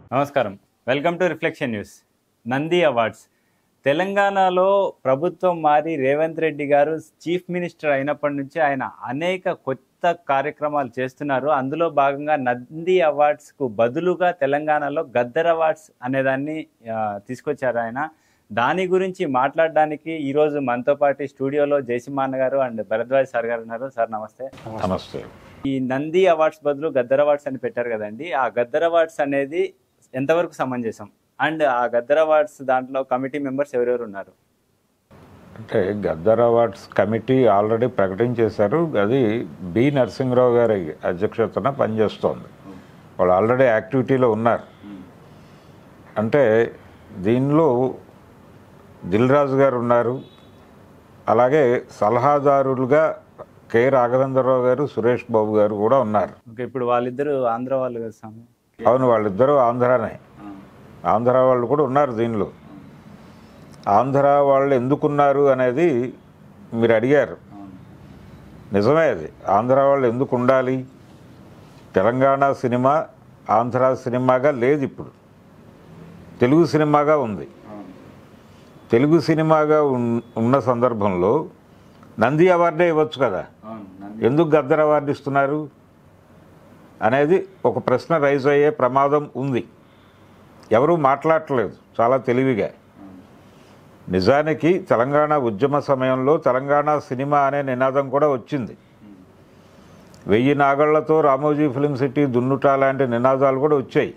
నమస్కారం welcome to Reflection News Nandi awards తెలంగాణలో ప్రభుత్వం మారి రేవంత్ రెడ్డి గారు చీఫ్ మినిస్టర్ అయినప్పటి నుంచి ఆయన అనేక కొత్త కార్యక్రమాలు చేస్తున్నారు అందులో భాగంగా నంది అవార్డ్స్కు బదులుగా తెలంగాణలో గద్దర్ అవార్డ్స్ అనేదాన్ని ఆ, తీసుకొచ్చారు ఆయన దాని గురించి మాట్లాడడానికి ఈరోజు మనతో పాటు స్టూడియోలో జయసింహాన్న గారు అండ్ భరద్వాజ్ సార్ గారు ఉన్నారు సార్ నమస్తే నమస్తే ఈ నంది అవార్డ్స్ బదులు గద్దర్ అవార్డ్స్ అని పెట్టారు కదండి ఆ గద్దర్ అవార్డ్స్ అనేది ఎంతవరకు సమంజసం అండ్ ఆ గద్దర్ అవార్డ్స్ దాంట్లో కమిటీ మెంబర్స్ ఎవరెవరు ఉన్నారు అంటే గద్దర్ అవార్డ్స్ కమిటీ ఆల్రెడీ ప్రకటించేశారు అది బి నరసింహరావు గారి అధ్యక్షతన పనిచేస్తోంది వాళ్ళు ఆల్రెడీ యాక్టివిటీలో ఉన్నారు అంటే దీనిలో దిల్ రాజు గారు ఉన్నారు అలాగే సలహాదారులుగా కె రాఘవేంద్రరావు గారు సురేష్ బాబు గారు కూడా ఉన్నారు ఓకే ఇప్పుడు వాళ్ళిద్దరు ఆంధ్ర వాళ్ళు కదా స్వామి అవును వాళ్ళిద్దరూ ఆంధ్రానే ఆంధ్ర వాళ్ళు కూడా ఉన్నారు దీనిలో ఆంధ్ర వాళ్ళు ఎందుకున్నారు అనేది మీరు అడిగారు నిజమే అది ఆంధ్ర వాళ్ళు ఎందుకు ఉండాలి తెలంగాణ సినిమా ఆంధ్ర సినిమాగా లేదు ఇప్పుడు తెలుగు సినిమాగా ఉంది తెలుగు సినిమాగా ఉన్- ఉన్న సందర్భంలో నంది అవార్డే ఇవ్వచ్చు కదా ఎందుకు గద్దర్ అవార్డు ఇస్తున్నారు అనేది ఒక ప్రశ్న రైజ్ అయ్యే ప్రమాదం ఉంది ఎవరూ మాట్లాడట్లేదు చాలా తెలివిగా నిజానికి తెలంగాణ ఉద్యమ సమయంలో తెలంగాణ సినిమా అనే నినాదం కూడా వచ్చింది వెయ్యి నాగళ్లతో రామోజీ ఫిలిం సిటీ దున్నుట లాంటి నినాదాలు కూడా వచ్చాయి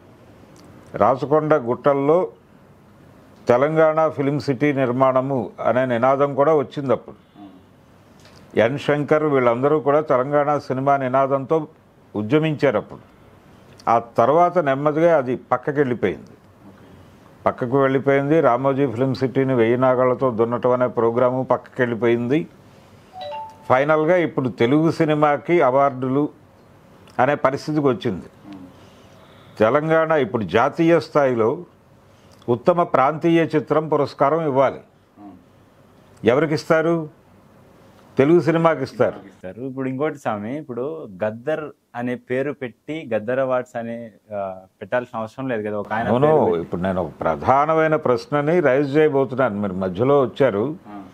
రాచకొండ గుట్టల్లో తెలంగాణ ఫిలిం సిటీ నిర్మాణము అనే నినాదం కూడా వచ్చింది అప్పుడు ఎన్ శంకర్ వీళ్ళందరూ కూడా తెలంగాణ సినిమా నినాదంతో ఉద్యమించారు అప్పుడు ఆ తర్వాత నెమ్మదిగా అది పక్కకి వెళ్ళిపోయింది పక్కకు వెళ్ళిపోయింది రామోజీ ఫిలిం సిటీని వెయ్యి నాగాళ్లతో దున్నటం అనే ప్రోగ్రాము పక్కకి వెళ్ళిపోయింది ఫైనల్గా ఇప్పుడు తెలుగు సినిమాకి అవార్డులు అనే పరిస్థితికి వచ్చింది తెలంగాణ ఇప్పుడు జాతీయ స్థాయిలో ఉత్తమ ప్రాంతీయ చిత్రం పురస్కారం ఇవ్వాలి ఎవరికి ఇస్తారు తెలుగు సినిమాకి ఇస్తారు ఇస్తారు ఇప్పుడు ఇంకోటి స్వామి ఇప్పుడు గద్దర్ అనే పేరు పెట్టి గద్దర్ అవార్డ్స్ అనే ఆ, పెట్టాల్సిన అవసరం లేదు కదా ఒక ఆయన అవును పేరు పెట్టి. ఇప్పుడు నేను ఒక ప్రధానమైన ప్రశ్నని రైజ్ చేయబోతున్నాను మీరు మధ్యలో వచ్చారు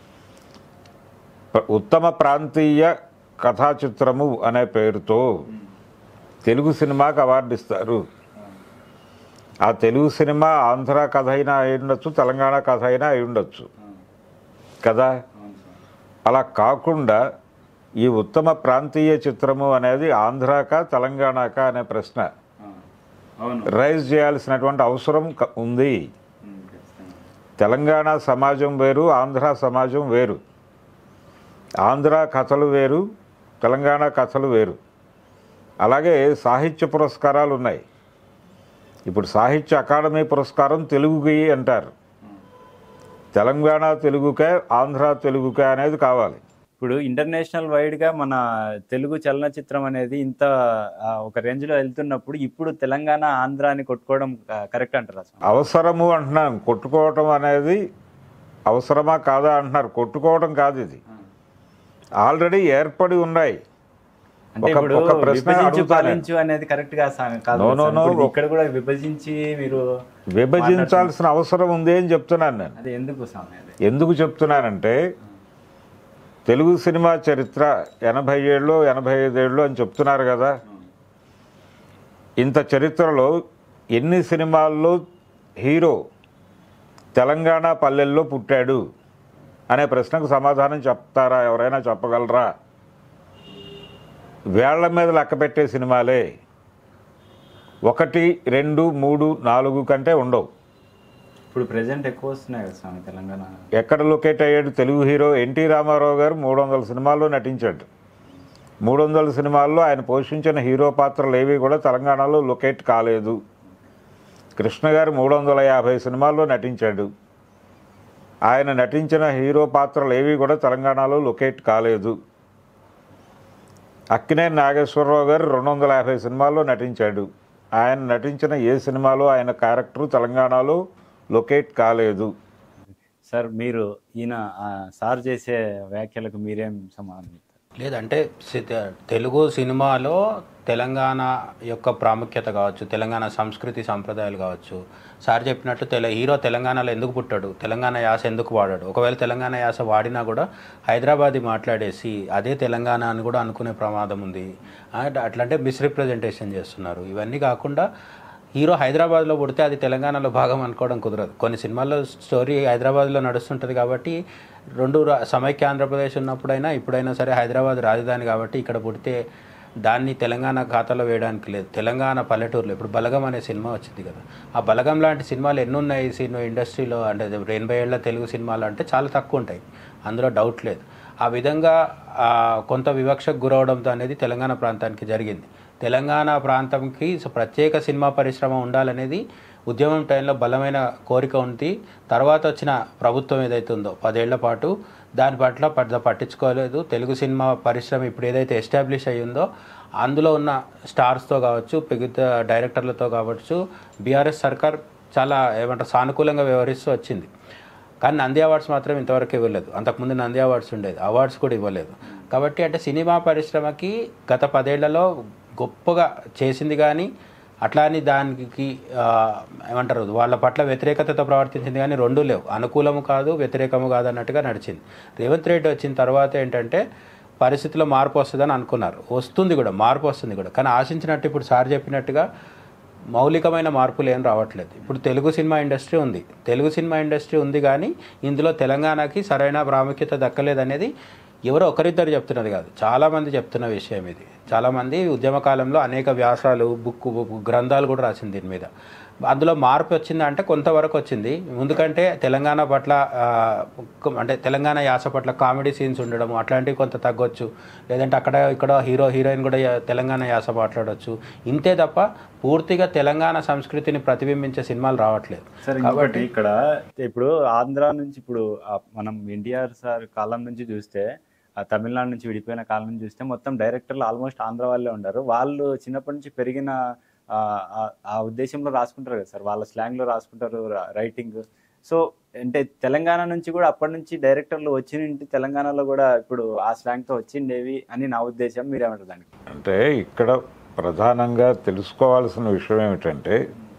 ప్ర- ఉత్తమ ప్రాంతీయ కథా చిత్రము అనే పేరుతో తెలుగు సినిమాకి అవార్డు ఇస్తారు ఆ తెలుగు సినిమా ఆంధ్ర కథ అయినా అయి ఉండొచ్చు తెలంగాణ కథ అయినా అయి ఉండొచ్చు కదా అలా కాకుండా ఈ ఉత్తమ ప్రాంతీయ చిత్రము అనేది ఆంధ్రాక తెలంగాణక అనే ప్రశ్న అవును రైజ్ చేయాల్సినటువంటి అవసరం క- ఉంది తెలంగాణ సమాజం వేరు ఆంధ్ర సమాజం వేరు ఆంధ్ర కథలు వేరు తెలంగాణ కథలు వేరు అలాగే సాహిత్య పురస్కారాలు ఉన్నాయి ఇప్పుడు సాహిత్య అకాడమీ పురస్కారం తెలుగుకి అంటారు తెలంగాణ తెలుగుకే ఆంధ్ర తెలుగుకే అనేది కావాలి ఇప్పుడు ఇంటర్నేషనల్ వైడ్ గా మన తెలుగు చలనచిత్రం అనేది ఇంత ఆ, ఒక రేంజ్ లో వెళ్తున్నప్పుడు ఇప్పుడు తెలంగాణ ఆంధ్ర అని కొట్టుకోవడం కరెక్ట్ అంటారా స్వామి? అవసరము అంటున్నాను కొట్టుకోవటం అనేది అవసరమా కాదా అంటున్నారు కొట్టుకోవడం కాదు ఇది ఆల్రెడీ ఏర్పడి ఉన్నాయి అంటే ఒక- ఇప్పుడు ఒక ప్రశ్న విభజించు అడుగుతాను పాలించు అనేది కరెక్ట్ గా స్వామి కాదు No, కదా no, స్వామి. no. ఇప్పుడు ఇక్కడ కూడా విభజించి మీరు విభజించాల్సిన అవసరం ఉంది అని చెప్తున్నాను నేను అది ఎందుకు స్వామి అది ఎందుకు చెప్తున్నానంటే తెలుగు సినిమా చరిత్ర ఎనభై ఏళ్ళు ఎనభై ఐదేళ్ళు అని చెప్తున్నారు కదా ఇంత చరిత్రలో ఎన్ని సినిమాల్లో హీరో తెలంగాణ పల్లెల్లో పుట్టాడు అనే ప్రశ్నకు సమాధానం చెప్తారా ఎవరైనా చెప్పగలరా వేళ్ల మీద లెక్క పెట్టే సినిమాలే ఒకటి రెండు మూడు నాలుగు కంటే ఉండవు ఇప్పుడు ప్రెసెంట్ ఎక్కువ వస్తున్నాయి కదా స్వామి తెలంగాణ ఎక్కడ లొకేట్ అయ్యాడు తెలుగు హీరో ఎన్టీ రామారావు గారు మూడు వందల సినిమాల్లో నటించాడు మూడు వందల సినిమాల్లో ఆయన పోషించిన హీరో పాత్రలు ఏవి కూడా తెలంగాణలో లొకేట్ కాలేదు కృష్ణ గారు మూడు వందల యాభై సినిమాల్లో నటించాడు ఆయన నటించిన హీరో పాత్రలు ఏవి కూడా తెలంగాణలో లొకేట్ కాలేదు అక్కినేని నాగేశ్వరరావు గారు రెండు వందల యాభై సినిమాల్లో నటించాడు ఆయన నటించిన ఏ సినిమాలో ఆయన క్యారెక్టర్ తెలంగాణలో లొకేట్ కాలేదు సార్ మీరు ఈయన ఆ, సార్ చేసే వ్యాఖ్యలకు మీరేం సమాధానం చెప్తారు లేదంటే సి- తె- తెలుగు సినిమాలో తెలంగాణ యొక్క ప్రాముఖ్యత కావచ్చు తెలంగాణ సంస్కృతి సంప్రదాయాలు కావచ్చు సార్ చెప్పినట్టు తెల హీరో తెలంగాణలో ఎందుకు పుట్టాడు తెలంగాణ యాస ఎందుకు వాడాడు ఒకవేళ తెలంగాణ యాస వాడినా కూడా హైదరాబాదీ మాట్లాడేసి అదే తెలంగాణ అని కూడా అనుకునే ప్రమాదం ఉంది ఆ, అట్లంటే మిస్రిప్రజెంటేషన్ చేస్తున్నారు ఇవన్నీ కాకుండా హీరో హైదరాబాద్లో పుడితే అది తెలంగాణలో భాగం అనుకోవడం కుదరదు కొన్ని సినిమాల్లో స్టోరీ హైదరాబాద్లో నడుస్తుంటుంది కాబట్టి రెండు రా- సమైక్య ఆంధ్రప్రదేశ్ ఉన్నప్పుడైనా ఇప్పుడైనా సరే హైదరాబాద్ రాజధాని కాబట్టి ఇక్కడ పుడితే దాన్ని తెలంగాణ ఖాతాలో వేయడానికి లేదు తెలంగాణ పల్లెటూరులో ఇప్పుడు బలగం అనే సినిమా వచ్చింది కదా ఆ బలగం లాంటి సినిమాలు ఎన్ని ఉన్నాయి ఈ సినిమా ఇండస్ట్రీలో అంటే ఎనభై ఏళ్ళ తెలుగు సినిమాలు అంటే చాలా తక్కువ ఉంటాయి అందులో డౌట్ లేదు ఆ విధంగా ఆ, కొంత వివక్షకు గురవడంతో అనేది తెలంగాణ ప్రాంతానికి జరిగింది తెలంగాణ ప్రాంతంకి స- ప్రత్యేక సినిమా పరిశ్రమ ఉండాలనేది ఉద్యమం టైంలో బలమైన కోరిక ఉంది తర్వాత వచ్చిన ప్రభుత్వం ఏదైతే ఉందో పదేళ్ల పాటు దాని పట్ల పెద్ద పట్టించుకోలేదు తెలుగు సినిమా పరిశ్రమ ఇప్పుడు ఏదైతే ఎస్టాబ్లిష్ అయ్యి ఉందో అందులో ఉన్న స్టార్స్తో కావచ్చు మిగతా డైరెక్టర్లతో కావచ్చు బీఆర్ఎస్ సర్కార్ చాలా ఏమంటారు సానుకూలంగా వ్యవహరిస్తూ వచ్చింది కానీ నంది అవార్డ్స్ మాత్రం ఇంతవరకు ఇవ్వలేదు అంతకుముందు నంది అవార్డ్స్ ఉండేది అవార్డ్స్ కూడా ఇవ్వలేదు కాబట్టి అంటే సినిమా పరిశ్రమకి గత పదేళ్లలో గొప్పగా చేసింది కానీ అట్లా అని దానికి ఆ, ఏమంటారు వాళ్ళ పట్ల వ్యతిరేకతతో ప్రవర్తించింది కానీ రెండు లేవు అనుకూలము కాదు వ్యతిరేకము కాదు అన్నట్టుగా నడిచింది రేవంత్ రెడ్డి వచ్చిన తర్వాత ఏంటంటే పరిస్థితిలో మార్పు వస్తుందని అనుకున్నారు వస్తుంది కూడా మార్పు వస్తుంది కూడా కానీ ఆశించినట్టు ఇప్పుడు సార్ చెప్పినట్టుగా మౌలికమైన మార్పులు ఏం రావట్లేదు ఇప్పుడు తెలుగు సినిమా ఇండస్ట్రీ ఉంది తెలుగు సినిమా ఇండస్ట్రీ ఉంది కానీ ఇందులో తెలంగాణకి సరైన ప్రాముఖ్యత దక్కలేదనేది ఎవరో ఒకరిద్దరు చెప్తున్నది కాదు చాలామంది చెప్తున్న విషయం ఇది చాలామంది ఉద్యమ కాలంలో అనేక వ్యాసాలు బుక్ గ్రంథాలు కూడా రాసింది దీని మీద అందులో మార్పు వచ్చిందంటే కొంతవరకు వచ్చింది ముందుకంటే తెలంగాణ పట్ల ఆ, అంటే తెలంగాణ యాస పట్ల కామెడీ సీన్స్ ఉండడం అట్లాంటివి కొంత తగ్గొచ్చు లేదంటే అక్కడ ఇక్కడ హీరో హీరోయిన్ కూడా యా- తెలంగాణ యాస మాట్లాడవచ్చు ఇంతే తప్ప పూర్తిగా తెలంగాణ సంస్కృతిని ప్రతిబింబించే సినిమాలు రావట్లేదు సార్ ఇంకొకటి ఇక్కడ ఇప్పుడు ఆంధ్ర నుంచి ఇప్పుడు ఆ మనం ఎన్టీఆర్ సార్ కాలం నుంచి చూస్తే ఆ తమిళనాడు నుంచి విడిపోయిన కాలం నుంచి చూస్తే మొత్తం డైరెక్టర్లు ఆల్మోస్ట్ ఆంధ్ర వాళ్ళే ఉన్నారు వాళ్ళు చిన్నప్పటి నుంచి పెరిగిన ఆ, ఆ- ఆ ఉద్దేశంలో రాసుకుంటారు కదా సార్ వాళ్ళ స్లాంగ్ లో రాసుకుంటారు రైటింగ్ సో అంటే తెలంగాణ నుంచి కూడా అప్పటి నుంచి డైరెక్టర్లు వచ్చింటి తెలంగాణలో కూడా ఇప్పుడు ఆ స్లాంగ్ తో వచ్చిండేవి అని నా ఉద్దేశం మీరేమంటారు దానికి అంటే ఇక్కడ ప్రధానంగా తెలుసుకోవాల్సిన విషయం ఏమిటంటే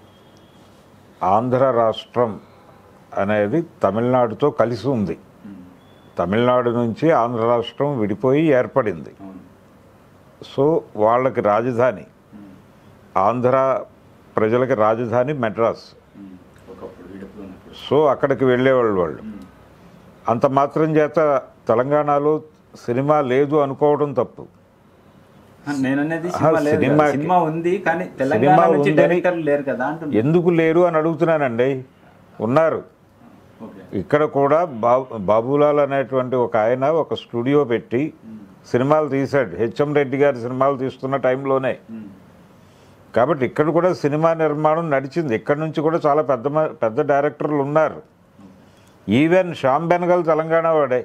ఆంధ్ర రాష్ట్రం అనేది తమిళనాడుతో కలిసి ఉంది తమిళనాడు నుంచి ఆంధ్ర రాష్ట్రం విడిపోయి ఏర్పడింది సో వాళ్ళకి రాజధాని ఆంధ్ర ప్రజలకి రాజధాని మెడ్రాస్ సో అక్కడికి వెళ్ళేవాళ్ళు వాళ్ళు అంత మాత్రం చేత తెలంగాణలో సినిమా లేదు అనుకోవడం తప్పు నేననేది ఆ, సినిమా లేదు కదా. సినిమాకి- సినిమా ఉంది కానీ తెలంగాణ సినిమా నుంచి ఉందని- డైరెక్టర్లు లేరు కదా అంటున్నా ఎందుకు లేరు అని అడుగుతున్నానండి ఉన్నారు ఓకే ఇక్కడ కూడా బాబు బాబులాల్ అనేటువంటి ఒక ఆయన ఒక స్టూడియో పెట్టి సినిమాలు తీశాడు హెచ్ఎం రెడ్డి గారి సినిమాలు తీస్తున్న టైంలోనే కాబట్టి ఇక్కడ కూడా సినిమా నిర్మాణం నడిచింది ఇక్కడ నుంచి కూడా చాలా పెద్ద మ- పెద్ద డైరెక్టర్లు ఉన్నారు ఈవెన్ శ్యామ్ బెనగల్ తెలంగాణ వాడే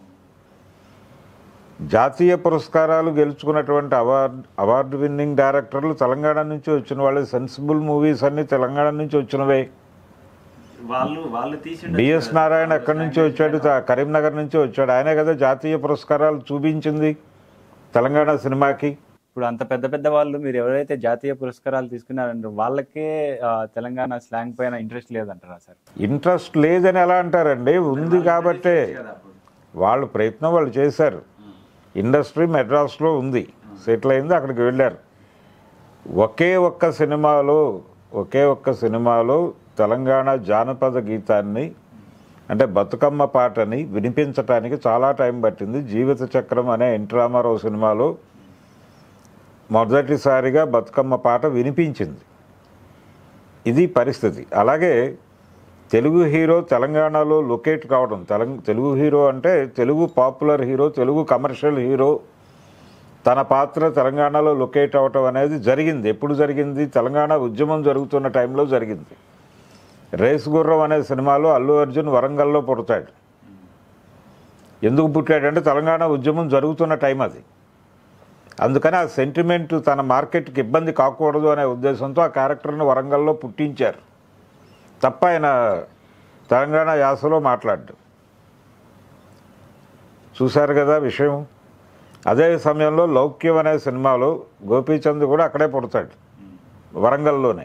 జాతీయ పురస్కారాలు గెలుచుకున్నటువంటి అవార్డు అవార్డు విన్నింగ్ డైరెక్టర్లు తెలంగాణ నుంచి వచ్చిన వాళ్ళే సెన్సిబుల్ మూవీస్ అన్ని తెలంగాణ నుంచి వచ్చినవే వాళ్ళు వాళ్ళు తీసి బిఎస్ నారాయణ ఎక్కడి నుంచి వచ్చాడు త- కరీంనగర్ నుంచి వచ్చాడు ఆయనే కదా జాతీయ పురస్కారాలు చూపించింది తెలంగాణ సినిమాకి ఇప్పుడు అంత పెద్ద పెద్ద వాళ్ళు మీరు ఎవరైతే జాతీయ పురస్కారాలు తీసుకున్నారంటారు వాళ్ళకే ఆ, తెలంగాణ స్లాంగ్ పైన ఇంట్రెస్ట్ లేదంటారా సార్ ఇంట్రెస్ట్ లేదని ఎలా అంటారండి ఉంది కాబట్టే వాళ్ళు ప్రయత్నం వాళ్ళు చేశారు ఇండస్ట్రీ మెడ్రాస్లో ఉంది సెటిల్ అయింది అక్కడికి వెళ్ళారు ఒకే ఒక్క సినిమాలో ఒకే ఒక్క సినిమాలో తెలంగాణ జానపద గీతాన్ని అంటే బతుకమ్మ పాటని వినిపించటానికి చాలా టైం పట్టింది జీవిత చక్రం అనే ఎన్టీ రామారావు సినిమాలో మొదటిసారిగా బతుకమ్మ పాట వినిపించింది ఇది పరిస్థితి అలాగే తెలుగు హీరో తెలంగాణలో లొకేట్ కావడం తెలంగ తెలుగు హీరో అంటే Telugu popular hero Telugu commercial hero తన పాత్ర తెలంగాణలో లొకేట్ అవటం అనేది జరిగింది ఎప్పుడు జరిగింది తెలంగాణ ఉద్యమం జరుగుతున్న టైంలో జరిగింది రేస్ గుర్రం అనే సినిమాలో అల్లు అర్జున్ వరంగల్లో పుడతాడు ఎందుకు పుట్టాడంటే తెలంగాణ ఉద్యమం జరుగుతున్న టైం అది అందుకని ఆ సెంటిమెంట్ తన మార్కెట్కి ఇబ్బంది కాకూడదు అనే ఉద్దేశంతో ఆ క్యారెక్టర్ని వరంగల్లో పుట్టించారు తప్ప ఆయన తెలంగాణ యాసలో మాట్లాడ్డు చూశారు కదా విషయం అదే సమయంలో లౌక్యం అనే సినిమాలో గోపీచంద్ కూడా అక్కడే పుడతాడు వరంగల్లోనే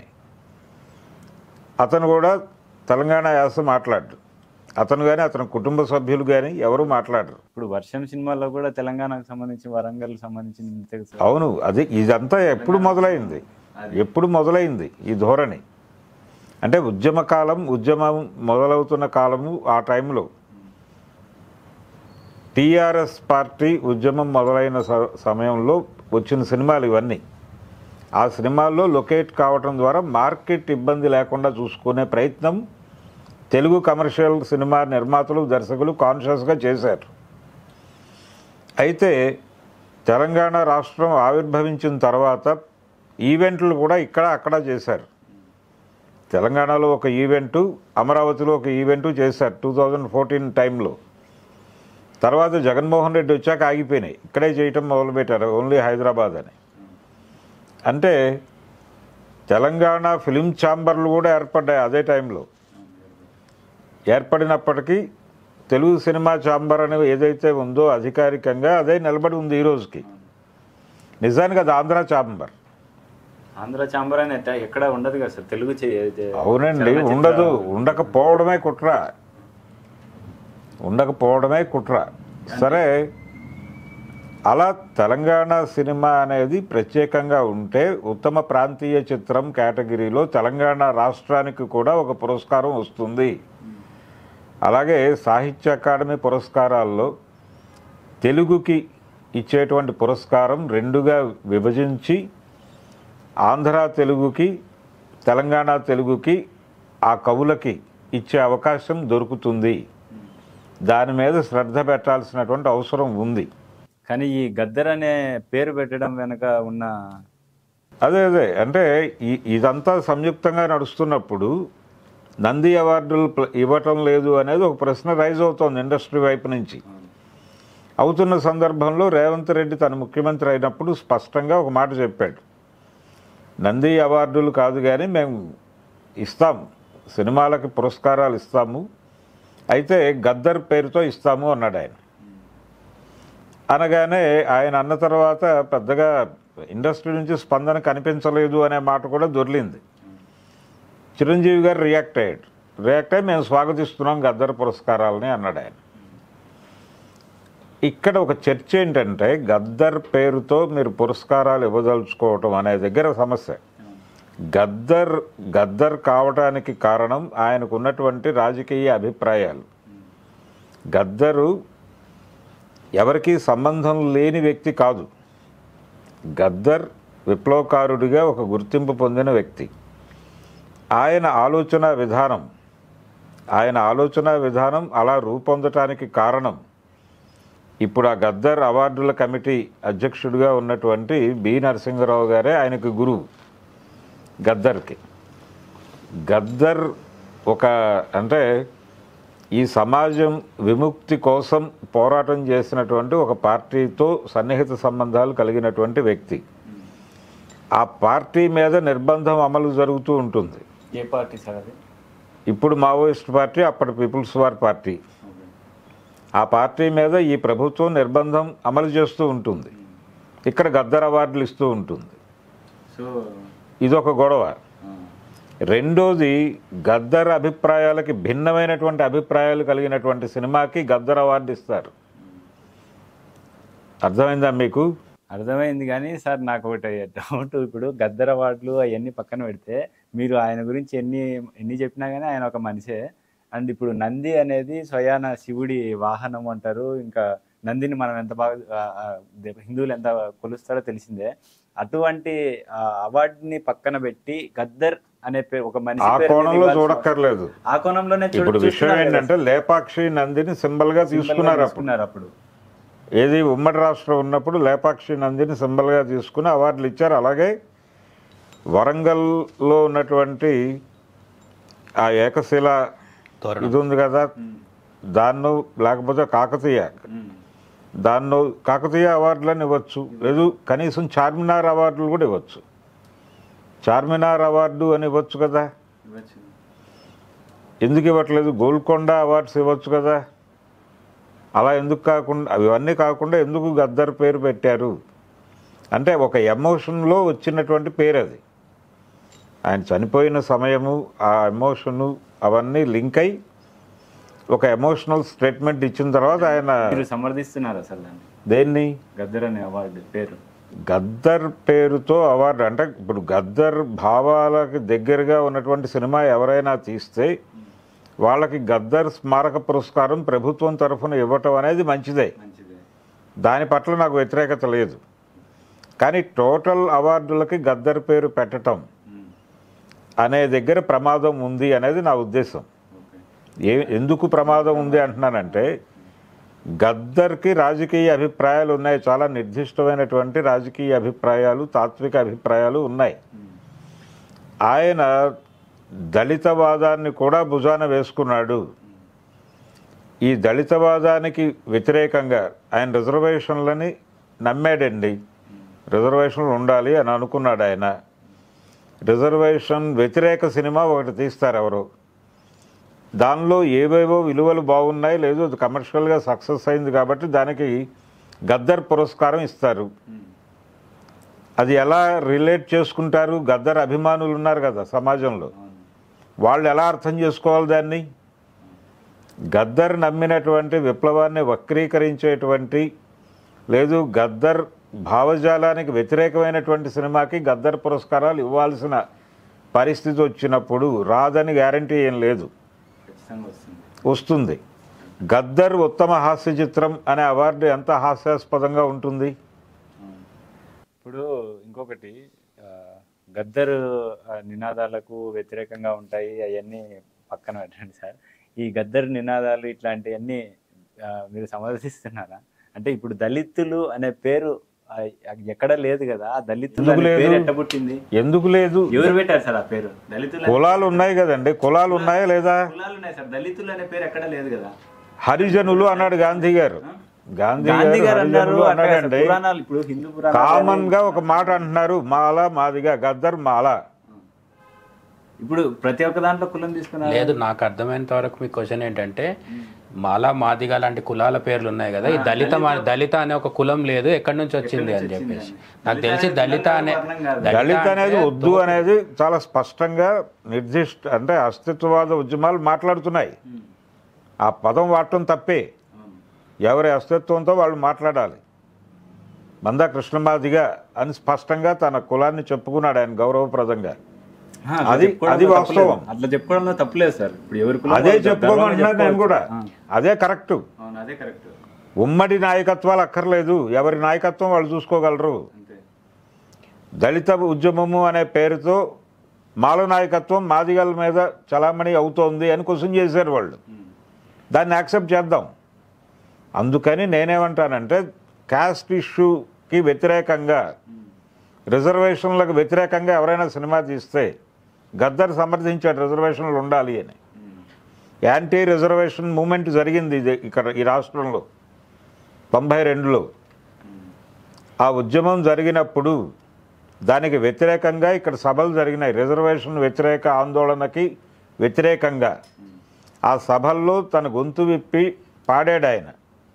అతను కూడా తెలంగాణ యాస మాట్లాడు అతను కానీ అతని కుటుంబ సభ్యులు కానీ ఎవరు మాట్లాడరు ఇప్పుడు వర్షం సినిమాలో కూడా తెలంగాణకు సంబంధించి వరంగల్ సంబంధించిన తెలుసు అవును అది ఇదంతా ఎప్పుడు మొదలైంది ఎప్పుడు మొదలైంది ఈ ధోరణి అంటే ఉద్యమ కాలం ఉద్యమం మొదలవుతున్న కాలము ఆ టైంలో టీఆర్ఎస్ పార్టీ ఉద్యమం మొదలైన స- సమయంలో వచ్చిన సినిమాలు ఇవన్నీ ఆ సినిమాల్లో లొకేట్ కావటం ద్వారా మార్కెట్ ఇబ్బంది లేకుండా చూసుకునే ప్రయత్నం తెలుగు కమర్షియల్ సినిమా నిర్మాతలు దర్శకులు కాన్షియస్గా చేశారు అయితే తెలంగాణ రాష్ట్రం ఆవిర్భవించిన తర్వాత ఈవెంట్లు కూడా ఇక్కడ అక్కడ చేశారు తెలంగాణలో ఒక ఈవెంటు అమరావతిలో ఒక ఈవెంటు చేశారు టూ థౌజండ్ ఫోర్టీన్ టైంలో తర్వాత జగన్మోహన్ రెడ్డి వచ్చాక ఆగిపోయినాయి ఇక్కడే చేయటం మొదలుపెట్టారు ఓన్లీ హైదరాబాద్ అని అంటే తెలంగాణ ఫిలిం ఛాంబర్లు కూడా ఏర్పడ్డాయి అదే టైంలో ఏర్పడినప్పటికీ తెలుగు సినిమా ఛాంబర్ అనేది ఏదైతే ఉందో అధికారికంగా అదే నిలబడి ఉంది ఈ రోజుకి నిజానికి అది ఆంధ్ర ఛాంబర్ ఆంధ్ర చాంబర్ అని ఎట్ట- ఎక్కడ ఉండదు కదా సార్ తెలుగు చే- చే- అవునండి చలనచిత్ర- ఉండదు ఉండకపోవడమే కుట్ర ఉండకపోవడమే కుట్ర సరే అలా తెలంగాణ సినిమా అనేది ప్రత్యేకంగా ఉంటే ఉత్తమ ప్రాంతీయ చిత్రం కేటగిరీలో తెలంగాణ రాష్ట్రానికి కూడా ఒక పురస్కారం వస్తుంది అలాగే సాహిత్య అకాడమీ పురస్కారాల్లో తెలుగుకి ఇచ్చేటువంటి పురస్కారం రెండుగా విభజించి ఆంధ్ర తెలుగుకి తెలంగాణ తెలుగుకి ఆ కవులకి ఇచ్చే అవకాశం దొరుకుతుంది దాని మీద శ్రద్ధ పెట్టాల్సినటువంటి అవసరం ఉంది కానీ ఈ గద్దర్ అనే పేరు పెట్టడం వెనక ఉన్న అదే అదే అంటే ఈ- ఇదంతా సంయుక్తంగా నడుస్తున్నప్పుడు నంది అవార్డులు ప్ల- ఇవ్వటం లేదు అనేది ఒక ప్రశ్న రైజ్ అవుతోంది ఇండస్ట్రీ వైపు నుంచి అవుతున్న సందర్భంలో రేవంత్ రెడ్డి తన ముఖ్యమంత్రి అయినప్పుడు స్పష్టంగా ఒక మాట చెప్పాడు నంది అవార్డులు కాదు కానీ మేము ఇస్తాం సినిమాలకి పురస్కారాలు ఇస్తాము అయితే గద్దర్ పేరుతో ఇస్తాము అన్నాడు ఆయన అనగానే ఆయన అన్న తర్వాత పెద్దగా ఇండస్ట్రీ నుంచి స్పందన కనిపించలేదు అనే మాట కూడా దొర్లింది చిరంజీవి గారు రియాక్ట్ అయ్యాడు రియాక్ట్ అయ్యి మేము స్వాగతిస్తున్నాం గద్దర్ పురస్కారాలని అన్నాడు ఆయన ఇక్కడ ఒక చర్చ ఏంటంటే గద్దర్ పేరుతో మీరు పురస్కారాలు ఇవ్వదలుచుకోవటం అనే దగ్గర సమస్య గద్దర్ గద్దర్ కావటానికి కారణం ఆయనకు ఉన్నటువంటి రాజకీయ అభిప్రాయాలు గద్దరు ఎవరికీ సంబంధం లేని వ్యక్తి కాదు గద్దర్ విప్లవకారుడిగా ఒక గుర్తింపు పొందిన వ్యక్తి ఆయన ఆలోచన విధానం ఆయన ఆలోచన విధానం అలా రూపొందటానికి కారణం ఇప్పుడు ఆ గద్దర్ అవార్డుల కమిటీ అధ్యక్షుడిగా ఉన్నటువంటి బి నరసింహరావు గారే ఆయనకు గురువు గద్దర్కి గద్దర్ ఒక అంటే ఈ సమాజం విముక్తి కోసం పోరాటం చేసినటువంటి ఒక పార్టీతో సన్నిహిత సంబంధాలు కలిగినటువంటి వ్యక్తి ఆ పార్టీ మీద నిర్బంధం అమలు జరుగుతూ ఉంటుంది ఏ పార్టీ సార్ అది ఇప్పుడు మావోయిస్ట్ పార్టీ అప్పటి పీపుల్స్ వార్ పార్టీ ఆ పార్టీ మీద ఈ ప్రభుత్వం నిర్బంధం అమలు చేస్తూ ఉంటుంది ఇక్కడ గద్దర్ అవార్డులు ఇస్తూ ఉంటుంది సో ఇదొక గొడవ రెండోది గద్దర్ అభిప్రాయాలకి భిన్నమైనటువంటి అభిప్రాయాలు కలిగినటువంటి సినిమాకి గద్దర్ అవార్డు ఇస్తారు అర్థమైందా మీకు అర్థమైంది కానీ సార్ నాకు ఒకటి డౌట్ ఇప్పుడు గద్దర్ అవార్డులు అవన్నీ పక్కన పెడితే మీరు ఆయన గురించి ఎన్ని ఎన్ని చెప్పినా కానీ ఆయన ఒక మనిషే అండ్ ఇప్పుడు నంది అనేది స్వయాన శివుడి వాహనం అంటారు ఇంకా నందిని మనం ఎంత బాగా ఆ, ఆ, దే- హిందువులు ఎంత కొలుస్తారో తెలిసిందే అటువంటి ఆ, అవార్డుని పక్కన పెట్టి గద్దర్ అనే పేరు ఒక మనిషి ఆ పేరు మీద కోణంలో ఇవ్వాల్సిన- చూడక్కర్లేదు ఆ కోణంలోనే చూడ- ఇప్పుడు విషయం చూస్తున్నారు కదా ఏంటంటే లేపాక్షి నందిని సింబల్ గా సింబల్గా తీసుకున్నారు అప్పుడు తీసుకున్నారు అప్పుడు ఏది ఉమ్మడి రాష్ట్రం ఉన్నప్పుడు లేపాక్షి నందిని సింబల్గా తీసుకుని అవార్డులు ఇచ్చారు అలాగే వరంగల్లో ఉన్నటువంటి ఆ ఏకశిల తోరణం. ఇది ఉంది కదా దాన్ని లేకపోతే కాకతీయ ఉమ్. దాన్ని కాకతీయ అవార్డులను ఇవ్వచ్చు లేదు కనీసం చార్మినార్ అవార్డులు కూడా ఇవ్వచ్చు చార్మినార్ అవార్డు అని ఇవ్వచ్చు కదా ఎందుకు ఇవ్వట్లేదు గోల్కొండ అవార్డ్స్ ఇవ్వచ్చు కదా అలా ఎందుకు కాకుండా అవన్నీ కాకుండా ఎందుకు గద్దర్ పేరు పెట్టారు అంటే ఒక ఎమోషన్లో వచ్చినటువంటి పేరు అది ఆయన చనిపోయిన సమయము ఆ ఎమోషను అవన్నీ లింక్ అయి ఒక ఎమోషనల్ స్టేట్మెంట్ ఇచ్చిన తర్వాత ఆయన మీరు సమర్థిస్తున్నారు అసలు దాన్ని దేన్ని గద్దర్ అనే అవార్డు పేరు గద్దర్ పేరుతో అవార్డు అంటే ఇప్పుడు గద్దర్ భావాలకు దగ్గరగా ఉన్నటువంటి సినిమా ఎవరైనా తీస్తే వాళ్ళకి గద్దర్ స్మారక పురస్కారం ప్రభుత్వం తరఫున ఇవ్వటం అనేది మంచిదే మంచిది దాని పట్ల నాకు వ్యతిరేకత లేదు కానీ టోటల్ అవార్డులకి గద్దర్ పేరు పెట్టటం అనే దగ్గర ప్రమాదం ఉంది అనేది నా ఉద్దేశం ఓకే ఏ ఎందుకు ప్రమాదం ఉంది అంటున్నానంటే గద్దర్కి రాజకీయ అభిప్రాయాలు ఉన్నాయి చాలా నిర్దిష్టమైనటువంటి రాజకీయ అభిప్రాయాలు తాత్విక అభిప్రాయాలు ఉన్నాయి ఆయన దళితవాదాన్ని కూడా భుజాన వేసుకున్నాడు ఈ దళితవాదానికి వ్యతిరేకంగా ఆయన రిజర్వేషన్లని నమ్మాడండి రిజర్వేషన్లు ఉండాలి అని అనుకున్నాడు ఆయన రిజర్వేషన్ వ్యతిరేక సినిమా ఒకటి తీస్తారు ఎవరు దానిలో ఏవేవో విలువలు బాగున్నాయి లేదు అది కమర్షియల్గా సక్సెస్ అయింది కాబట్టి దానికి గద్దర్ పురస్కారం ఇస్తారు అది ఎలా రిలేట్ చేసుకుంటారు గద్దర్ అభిమానులు ఉన్నారు కదా సమాజంలో వాళ్ళు ఎలా అర్థం చేసుకోవాలి దాన్ని గద్దర్ నమ్మినటువంటి విప్లవాన్ని వక్రీకరించేటువంటి లేదు గద్దర్ భావజాలానికి వ్యతిరేకమైనటువంటి సినిమాకి గద్దర్ పురస్కారాలు ఇవ్వాల్సిన పరిస్థితి వచ్చినప్పుడు రాదని గ్యారంటీ ఏం లేదు ఖచ్చితంగా వస్తుంది వస్తుంది గద్దర్ ఉత్తమ హాస్య చిత్రం అనే అవార్డు ఎంత హాస్యాస్పదంగా ఉంటుంది ఇప్పుడు ఇంకొకటి ఆ, గద్దర్ ఆ, నినాదాలకు వ్యతిరేకంగా ఉంటాయి అవన్నీ పక్కన పెట్టండి సార్ ఈ గద్దర్ నినాదాలు ఇట్లాంటివన్నీ ఆ, మీరు సమర్థిస్తున్నారా అంటే ఇప్పుడు దళితులు అనే పేరు ఆ, ఎక్కడ లేదు కదా ఆ దళితులు ఎందుకు అనే లేదు? పేరు ఎట్ట పుట్టింది ఎందుకు లేదు ఎవరు పెట్టారు సార్ ఆ పేరు దళితులు కులాలు ఉన్నాయి కదండి కులాలు ఉన్నాయా లేదా కులాలు ఉన్నాయి సార్ దళితులు అనే పేరు ఎక్కడ లేదు కదా హరిజనులు అన్నాడు గాంధీ గారు గాంధీ గాంధీ గారు గారు అన్నారు హరిజనులు అక్కడ అన్నాడండి పురాణాలు ఇప్పుడు హిందూ పురాణాలు కామన్ గా ఒక మాట అంటున్నారు మాల మాదిగా గద్దర్ మాల ఇప్పుడు ప్రతి ఒక్క దాంట్లో కులం తీసుకున్నారు లేదు నాకు అర్థమైనంత వరకు మీ క్వశ్చన్ ఏంటంటే మాలా మాదిగా లాంటి కులాల పేర్లు ఉన్నాయి కదా ఈ దళిత మా- దళిత అనే ఒక కులం లేదు ఎక్కడి నుంచి వచ్చింది అని చెప్పేసి నాకు తెలిసి దళిత అనే దళిత్ అనేది వద్దు అనేది చాలా స్పష్టంగా నిర్దిష్ట అంటే అస్తిత్వవాద ఉద్యమాలు మాట్లాడుతున్నాయి ఆ పదం వాడటం తప్పే ఎవరి అస్తిత్వంతో వాళ్ళు మాట్లాడాలి మందా కృష్ణమాదిగా అని స్పష్టంగా తన కులాన్ని చెప్పుకున్నాడు ఆయన గౌరవప్రదంగా ఆ, అట్లా అది- చెప్పుకోవడంలో అది తప్పులేదు. వాస్తవం. అట్లా చెప్పుకోవడంలో తప్పులేదు సార్ ఇప్పుడు ఎవరి కులం అదే వాళ్ళు చెప్పుకోమంటున్నాను గర్వంగా నేను కూడా చెప్పుకోవచ్చు. అదే కరెక్ట్ ఆ, అవును అదే కరెక్ట్ ఉమ్మడి నాయకత్వాలు అక్కర్లేదు ఎవరి నాయకత్వం వాళ్ళు చూసుకోగలరు అంతే దళిత ఉద్యమము అనే పేరుతో మాల నాయకత్వం మాదిగల మీద చలామణి అవుతోంది అని క్వశ్చన్ చేశారు వాళ్ళు దాన్ని యాక్సెప్ట్ చేద్దాం అందుకని నేనేమంటానంటే కాస్ట్ ఇష్యూకి వ్యతిరేకంగా రిజర్వేషన్లకు వ్యతిరేకంగా ఎవరైనా సినిమా తీస్తే గద్దర్ సమర్థించాడు రిజర్వేషన్లు ఉండాలి అని యాంటీ రిజర్వేషన్ మూమెంట్ జరిగింది ఇది ఇక్కడ ఈ రాష్ట్రంలో తొంభై రెండులో ఆ ఉద్యమం జరిగినప్పుడు దానికి వ్యతిరేకంగా ఇక్కడ సభలు జరిగినాయి రిజర్వేషన్ వ్యతిరేక ఆందోళనకి వ్యతిరేకంగా ఆ సభల్లో తన గొంతు విప్పి పాడాడు ఆయన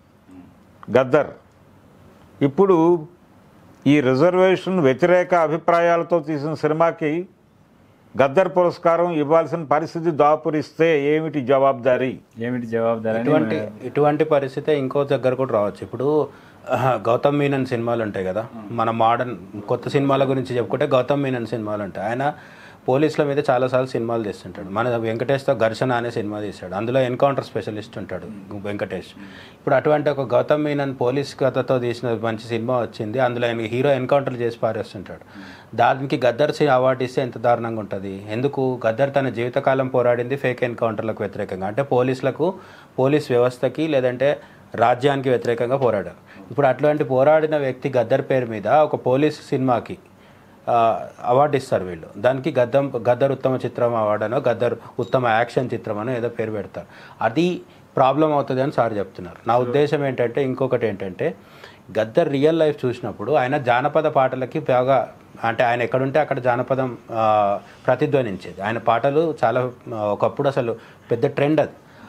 గద్దర్ ఇప్పుడు ఈ రిజర్వేషన్ వ్యతిరేక అభిప్రాయాలతో తీసిన సినిమాకి గద్దర్ పురస్కారం ఇవ్వాల్సిన పరిస్థితి దాపురిస్తే ఏమిటి జవాబారి ఏమిటి జవాబుదారి అని ఇటువంటి ఇటువంటి పరిస్థితి ఇంకో దగ్గర కూడా రావచ్చు ఇప్పుడు ఆహా, గౌతమ్ మీనన్ సినిమాలు ఉంటాయి కదా మన మోడర్న్ కొత్త సినిమాల గురించి చెప్పుకుంటే గౌతమ్ మీనన్ సినిమాలు ఉంటాయి ఆయన పోలీసుల మీద చాలాసార్లు సినిమాలు తీస్తుంటాడు మన వెంకటేష్తో ఘర్షణ అనే సినిమా తీశాడు అందులో ఎన్కౌంటర్ స్పెషలిస్ట్ ఉంటాడు వెంకటేష్ ఇప్పుడు అటువంటి ఒక గౌతమ్ మీనన్ పోలీస్ కథతో తీసిన మంచి సినిమా వచ్చింది అందులో ఆయన హీరో ఎన్కౌంటర్ చేసి పారేస్తుంటాడు దానికి గద్దర్ సి అవార్డు ఇస్తే ఎంత దారుణంగా ఉంటుంది ఎందుకు గద్దర్ తన జీవితకాలం పోరాడింది ఫేక్ ఎన్కౌంటర్లకు వ్యతిరేకంగా అంటే పోలీసులకు పోలీస్ వ్యవస్థకి లేదంటే రాజ్యానికి వ్యతిరేకంగా పోరాడారు ఇప్పుడు అట్లాంటి పోరాడిన వ్యక్తి గద్దర్ పేరు మీద ఒక పోలీస్ సినిమాకి ఆ, అవార్డు ఇస్తారు వీళ్ళు దానికి గద్దం గద్దర్ ఉత్తమ చిత్రం అవార్డు అనో గద్దర్ ఉత్తమ యాక్షన్ చిత్రం అనో ఏదో పేరు పెడతారు అది ప్రాబ్లం అవుతుంది అని సార్ చెప్తున్నారు నా ఉద్దేశం ఏంటంటే ఇంకొకటి ఏంటంటే గద్దర్ రియల్ లైఫ్ చూసినప్పుడు ఆయన జానపద పాటలకి బాగా అంటే ఆయన ఎక్కడుంటే అక్కడ జానపదం ఆ, ప్రతిధ్వనించేది ఆయన పాటలు చాలా ఆ, ఒకప్పుడు అసలు పెద్ద ట్రెండ్ అది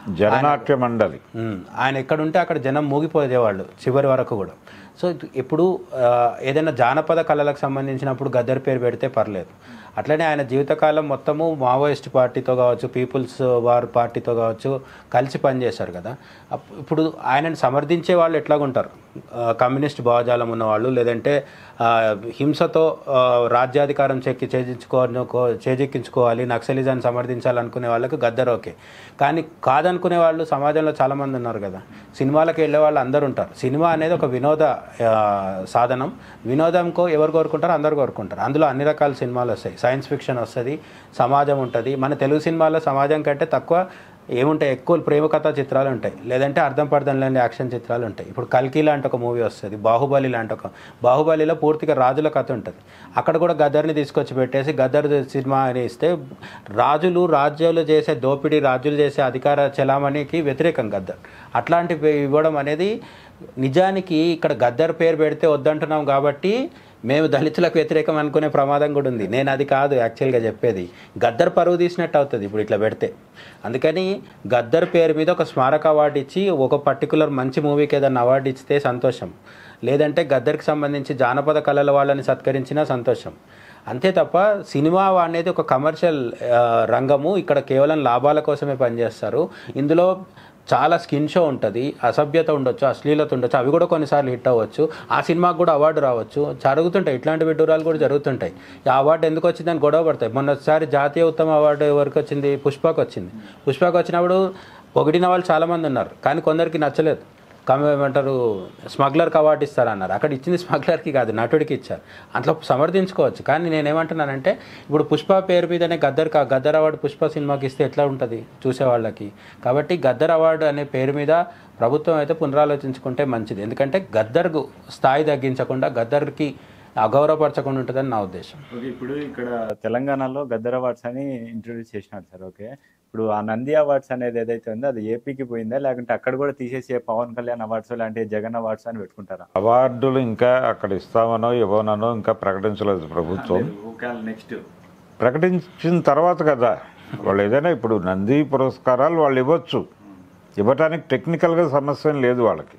జననాట్య మండలి ఉమ్, ఆయన ఎక్కడుంటే అక్కడ జనం మూగిపోయేవాళ్ళు చివరి వరకు కూడా సో ఇటు- ఇప్పుడు ఆ, ఏదైనా జానపద కళలకు సంబంధించినప్పుడు గద్దర్ పేరు పెడితే పర్లేదు అట్లనే ఆయన జీవితకాలం మొత్తము మావోయిస్ట్ పార్టీతో కావచ్చు పీపుల్స్ వార్ పార్టీతో కావచ్చు కలిసి పనిచేశారు కదా అప్- ఇప్పుడు ఆయనను సమర్థించే వాళ్ళు ఎట్లాగుంటారు ఆ, కమ్యూనిస్ట్ భావజాలం ఉన్నవాళ్ళు లేదంటే ఆ, హింసతో ఆ, రాజ్యాధికారం చెక్కి చేజించుకో చేజెక్కించుకోవాలి నక్సలిజాన్ని సమర్థించాలనుకునే వాళ్ళకి గద్దర్ ఓకే కానీ కాదనుకునే వాళ్ళు సమాజంలో చాలామంది ఉన్నారు కదా సినిమాలకు వెళ్ళే వాళ్ళు అందరూ ఉంటారు సినిమా అనేది ఒక వినోద ఆ, సాధనం వినోదంకో ఎవరు కోరుకుంటారో అందరు కోరుకుంటారు అందులో అన్ని రకాల సినిమాలు వస్తాయి సైన్స్ ఫిక్షన్ వస్తుంది సమాజం ఉంటుంది మన తెలుగు సినిమాల్లో సమాజం కంటే తక్కువ ఏముంటాయి ఎక్కువ ప్రేమ కథా చిత్రాలు ఉంటాయి లేదంటే అర్థం పర్థం లేని యాక్షన్ చిత్రాలు ఉంటాయి ఇప్పుడు కల్కి లాంటి ఒక మూవీ వస్తుంది బాహుబలి లాంటి ఒక బాహుబలిలో పూర్తిగా రాజుల కథ ఉంటుంది అక్కడ కూడా గద్దర్ని తీసుకొచ్చి పెట్టేసి గద్దర్ సినిమా అని ఇస్తే రాజులు రాజ్యాలు చేసే దోపిడీ రాజులు చేసే అధికార చలామణికి వ్యతిరేకం గద్దర్ అట్లాంటి ఇవ్వడం అనేది నిజానికి ఇక్కడ గద్దర్ పేరు పెడితే వద్దంటున్నాం కాబట్టి మేము దళితులకు వ్యతిరేకం అనుకునే ప్రమాదం కూడా ఉంది నేను అది కాదు యాక్చువల్గా చెప్పేది గద్దర్ పరువు తీసినట్టు అవుతుంది ఇప్పుడు ఇట్లా పెడితే అందుకని గద్దర్ పేరు మీద ఒక స్మారక అవార్డు ఇచ్చి ఒక పర్టికులర్ మంచి మూవీకి ఏదైనా అవార్డు ఇస్తే సంతోషం లేదంటే గద్దర్కి సంబంధించి జానపద కళల వాళ్ళని సత్కరించినా సంతోషం అంతే తప్ప సినిమా అనేది ఒక కమర్షియల్ ఆ, రంగము ఇక్కడ కేవలం లాభాల కోసమే పనిచేస్తారు ఇందులో చాలా స్కిన్ షో ఉంటుంది అసభ్యత ఉండొచ్చు అశ్లీలత ఉండొచ్చు అవి కూడా కొన్నిసార్లు హిట్ అవ్వచ్చు ఆ సినిమాకు కూడా అవార్డు రావచ్చు జరుగుతుంటాయి ఇట్లాంటి విడ్డూరాలు కూడా జరుగుతుంటాయి ఈ అవార్డు ఎందుకు వచ్చిందని గొడవ పడతాయి మొన్నసారి జాతీయ ఉత్తమ అవార్డు ఎవరికి వచ్చింది పుష్పకు వచ్చింది పుష్పకు వచ్చినప్పుడు పొగిడిన వాళ్ళు చాలామంది ఉన్నారు కానీ కొందరికి నచ్చలేదు కమ ఏమంటారు స్మగ్లర్కి అవార్డు ఇస్తారన్నారు అక్కడ ఇచ్చింది స్మగ్లర్కి కాదు నటుడికి ఇచ్చారు అట్లా సమర్థించుకోవచ్చు కానీ నేనేమంటున్నానంటే ఇప్పుడు పుష్ప పేరు మీదనే గద్దర్ కా గద్దర్ అవార్డు పుష్ప సినిమాకి ఇస్తే ఎట్లా ఉంటుంది చూసేవాళ్ళకి కాబట్టి గద్దర్ అవార్డు అనే పేరు మీద ప్రభుత్వం అయితే పునరాలోచించుకుంటే మంచిది ఎందుకంటే గద్దర్కు స్థాయి తగ్గించకుండా గద్దర్కి అగౌరవపరచకుండా ఉంటుందని నా ఉద్దేశం ఓకే ఇప్పుడు ఇక్కడ తెలంగాణలో గద్దర్ అవార్డ్స్ అని ఇంట్రొడ్యూస్ చేసినారు సార్ ఓకే ఇప్పుడు ఆ నంది అవార్డ్స్ అనేది ఏదైతే ఉందో అది ఏపీకి పోయిందా లేకుంటే అక్కడ కూడా తీసేసి పవన్ కళ్యాణ్ అవార్డ్స్ లాంటి జగన్ అవార్డ్స్ అని పెట్టుకుంటారా అవార్డులు ఇంకా అక్కడ ఇస్తామనో ఇవ్వనో ఇంకా ప్రకటించలేదు ప్రభుత్వం నెక్స్ట్ ప్రకటించిన తర్వాత కదా వాళ్ళు ఏదైనా ఇప్పుడు నంది పురస్కారాలు వాళ్ళు ఇవ్వచ్చు ఇవ్వటానికి టెక్నికల్గా సమస్య ఏం లేదు వాళ్ళకి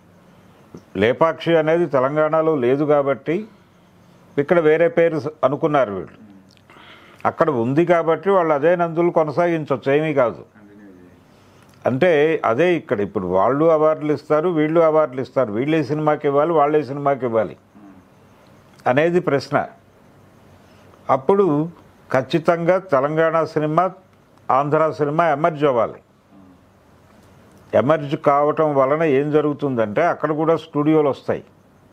లేపాక్షి అనేది తెలంగాణలో లేదు కాబట్టి ఇక్కడ వేరే పేరు స- అనుకున్నారు వీళ్ళు అక్కడ ఉంది కాబట్టి వాళ్ళు అదే నందులు కొనసాగించవచ్చు ఏమీ కాదు అంటే అదే ఇక్కడ ఇప్పుడు వాళ్ళు అవార్డులు ఇస్తారు వీళ్ళు అవార్డులు ఇస్తారు వీళ్ళే సినిమాకి ఇవ్వాలి వాళ్ళే సినిమాకి ఇవ్వాలి అనేది ప్రశ్న అప్పుడు ఖచ్చితంగా Telangana cinema Andhra cinema emerge అవ్వాలి ఎమర్జ్ కావటం వలన ఏం జరుగుతుందంటే అక్కడ కూడా స్టూడియోలు వస్తాయి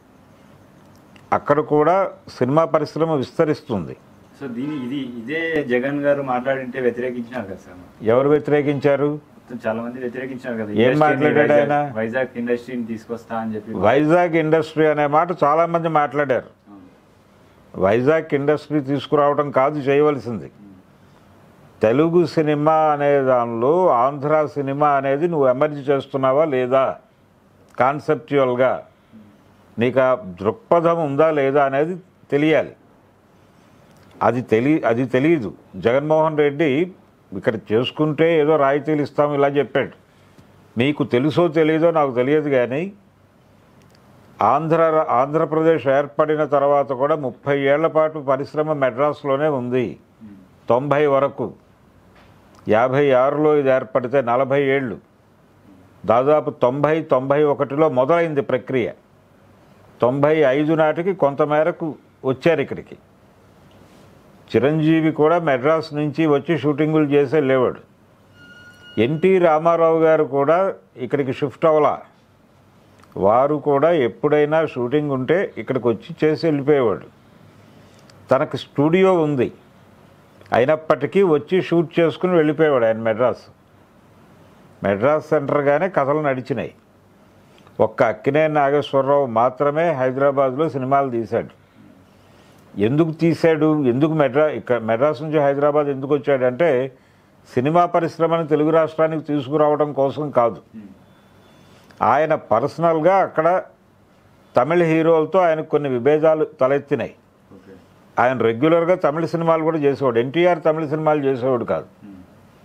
అక్కడ కూడా సినిమా పరిశ్రమ విస్తరిస్తుంది సో దీని ఇది ఇదే జగన్ గారు మాట్లాడింటే వ్యతిరేకించినారు కదా సార్ ఎవరు వ్యతిరేకించారు మొత్తం చాలా మంది వ్యతిరేకించారు కదా ఏం ఇండస్ట్రీని మాట్లాడాడు వైజాగ్- ఆయన? వైజాగ్ ఇండస్ట్రీని తీసుకొస్తా అని చెప్పి వైజాగ్ ఇండస్ట్రీ అనే మాట చాలామంది మాట్లాడారు వైజాగ్ ఇండస్ట్రీ తీసుకురావడం కాదు చేయవలసింది తెలుగు సినిమా అనే దానిలో ఆంధ్ర సినిమా అనేది నువ్వు ఎమర్జ్ చేస్తున్నావా లేదా కాన్సెప్చువల్గా నీకు ఆ దృక్పథం ఉందా లేదా అనేది తెలియాలి అది తెలి అది తెలియదు జగన్మోహన్ రెడ్డి ఇక్కడ చేసుకుంటే ఏదో రాయితీలు ఇస్తాం ఇలా చెప్పాడు మీకు తెలుసో తెలియదో నాకు తెలియదు కానీ ఆంధ్ర ఆంధ్రప్రదేశ్ ఏర్పడిన తర్వాత కూడా ముప్పై ఏళ్ల పాటు పరిశ్రమ మెడ్రాస్లోనే ఉంది తొంభై వరకు యాభై ఆరులో ఇది ఏర్పడితే నలభై ఏళ్ళు దాదాపు తొంభై తొంభై ఒకటిలో మొదలైంది ప్రక్రియ తొంభై ఐదు నాటికి కొంతమేరకు వచ్చారు ఇక్కడికి చిరంజీవి కూడా మెడ్రాస్ నుంచి వచ్చి షూటింగులు చేసే లేవాడు ఎన్టీ రామారావు గారు కూడా ఇక్కడికి షిఫ్ట్ అవ్వలా వారు కూడా ఎప్పుడైనా షూటింగ్ ఉంటే ఇక్కడికి వచ్చి చేసి వెళ్ళిపోయేవాడు తనకు స్టూడియో ఉంది అయినప్పటికీ వచ్చి షూట్ చేసుకుని వెళ్ళిపోయేవాడు ఆయన మెడ్రాస్ మెడ్రాస్ సెంటర్గానే కథలు నడిచినాయి ఒక్క అక్కినే నాగేశ్వరరావు మాత్రమే హైదరాబాద్లో సినిమాలు తీశాడు ఎందుకు తీశాడు ఎందుకు మెడ్రా ఇక్కడ మెడ్రాస్ నుంచి హైదరాబాద్ ఎందుకు వచ్చాడంటే సినిమా పరిశ్రమను తెలుగు రాష్ట్రానికి తీసుకురావడం కోసం కాదు ఆయన పర్సనల్గా అక్కడ తమిళ హీరోలతో ఆయనకు కొన్ని విభేదాలు తలెత్తినాయి ఓకే ఆయన రెగ్యులర్గా తమిళ సినిమాలు కూడా చేసేవాడు ఎన్టీఆర్ తమిళ సినిమాలు చేసేవాడు కాదు